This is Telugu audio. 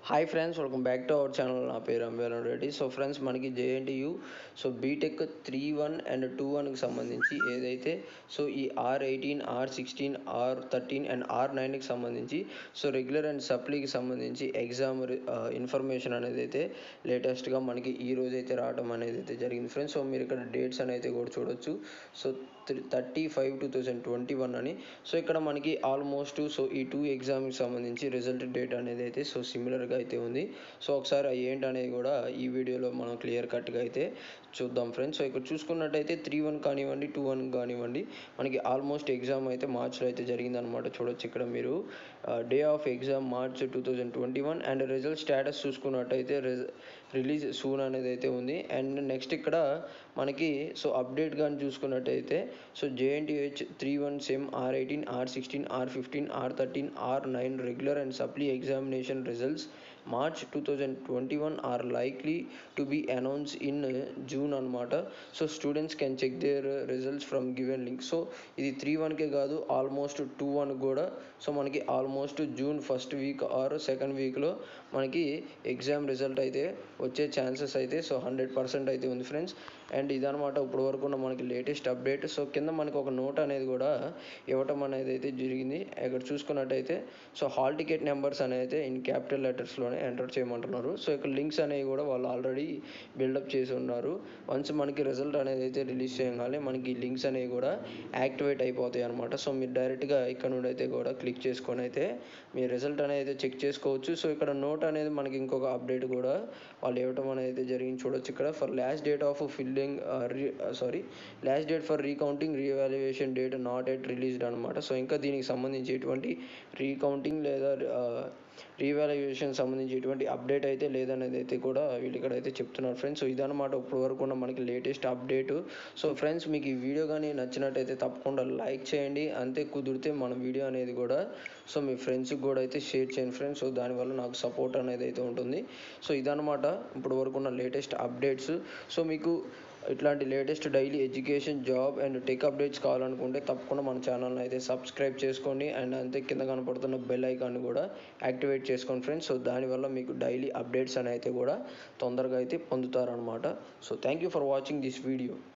hi friends welcome back to our channel నా పేరు అంబేలం రెడ్డి సో ఫ్రెండ్స్ మనకి JNTU so BTech three one and two వన్కి సంబంధించి ఏదైతే సో ఈ R eighteen R sixteen R thirteen and R నైన్కి సంబంధించి సో రెగ్యులర్ అండ్ సప్లీకి సంబంధించి ఎగ్జామ్ ఇన్ఫర్మేషన్ అనేది అయితే లేటెస్ట్గా మనకి ఈ రోజు అయితే రావడం అనేది అయితే జరిగింది ఫ్రెండ్స్ సో మీరు ఇక్కడ డేట్స్ అనేది కూడా చూడొచ్చు so thirty five two thousand twenty one అని సో ఇక్కడ మనకి ఆల్మోస్ట్ సో ఈ టూ ఎగ్జామ్కి సంబంధించి రిజల్ట్ డేట్ అనేది అయితే సో సిమిలర్గా అయితే ఉంది సో ఒకసారి అవి ఏంటి అనేది కూడా ఈ వీడియోలో మనం క్లియర్ కట్గా అయితే చూద్దాం ఫ్రెండ్స్ సో ఇక్కడ చూసుకున్నట్టయితే త్రీ వన్ కానివ్వండి టూ వన్ కానివ్వండి మనకి ఆల్మోస్ట్ ఎగ్జామ్ అయితే మార్చ్లో అయితే జరిగిందనమాట చూడొచ్చు ఇక్కడ మీరు day of exam March two thousand twenty one and result status చూసుకున్నట్టయితే రిలీజ్ సూన్ అనేది అయితే ఉంది అండ్ నెక్స్ట్ ఇక్కడ మనకి సో అప్డేట్ కానీ చూసుకున్నట్టయితే so JNTH three one sem R eighteen R sixteen R fifteen R thirteen R nine regular and supply examination results March two thousand twenty one or likely to be announce in June అనమాట so students can check their results from given link so ఇది త్రీ వన్కే కాదు ఆల్మోస్ట్ టూ వన్ కూడా సో మనకి almost June first week or second వీక్లో మనకి ఎగ్జామ్ రిజల్ట్ అయితే వచ్చే ఛాన్సెస్ అయితే సో హండ్రెడ్ పర్సెంట్ అయితే ఉంది ఫ్రెండ్స్ అండ్ ఇదనమాట ఇప్పుడు వరకు ఉన్న మనకి లేటెస్ట్ అప్డేట్ సో కింద మనకి ఒక నోట్ అనేది కూడా ఇవ్వటం అనేది అయితే జరిగింది ఇక్కడ చూసుకున్నట్టయితే సో హాల్ టికెట్ నెంబర్స్ అనేది అయితే ఇన్ క్యాపిటల్ లెటర్స్లోనే ఎంటర్ చేయమంటున్నారు సో ఇక్కడ లింక్స్ అనేవి కూడా వాళ్ళు ఆల్రెడీ బిల్డప్ చేసి ఉన్నారు వన్స్ మనకి రిజల్ట్ అనేది అయితే రిలీజ్ చేయగానే మనకి లింక్స్ అనేవి కూడా యాక్టివేట్ అయిపోతాయి అనమాట సో మీరు డైరెక్ట్గా ఇక్కడ నుండి అయితే కూడా క్లిక్ చేసుకొని అయితే మీ రిజల్ట్ అనేది అయితే చెక్ చేసుకోవచ్చు సో ఇక్కడ నోట్ అనేది మనకి ఇంకొక అప్డేట్ కూడా వాళ్ళు ఇవ్వటం అనేది అయితే జరిగింది చూడొచ్చు ఇక్కడ for last date of filling sorry last date for recounting revaluation date not at released అనమాట సో ఇంకా దీనికి సంబంధించి ఎటువంటి రీకౌంటింగ్ లేదా రీవాల్యుయేషన్ సంబంధించి ఎటువంటి అప్డేట్ అయితే లేదనేది అయితే కూడా వీళ్ళు ఇక్కడ అయితే చెప్తున్నారు ఫ్రెండ్స్ సో ఇదనమాట ఇప్పుడు వరకు ఉన్న మనకి లేటెస్ట్ అప్డేట్ సో ఫ్రెండ్స్ మీకు ఈ వీడియో కానీ నచ్చినట్టయితే తప్పకుండా లైక్ చేయండి అంతే కుదిరితే మన వీడియో అనేది కూడా సో మీ ఫ్రెండ్స్కి కూడా అయితే షేర్ చేయండి ఫ్రెండ్స్ సో దానివల్ల నాకు సపోర్ట్ అనేది అయితే ఉంటుంది సో ఇదనమాట ఇప్పుడు వరకు ఉన్న లేటెస్ట్ అప్డేట్స్ సో మీకు ఇట్లాంటి latest daily education job and tech updates కావాలనుకుంటే తప్పకుండా మన ఛానల్ని అయితే సబ్స్క్రైబ్ చేసుకోండి అండ్ అంతే కింద కనపడుతున్న బెల్ ఐకాన్ కూడా యాక్టివేట్ చేసుకోండి ఫ్రెండ్స్ సో దానివల్ల మీకు డైలీ అప్డేట్స్ అని అయితే కూడా తొందరగా అయితే పొందుతారనమాట so thank you for watching this video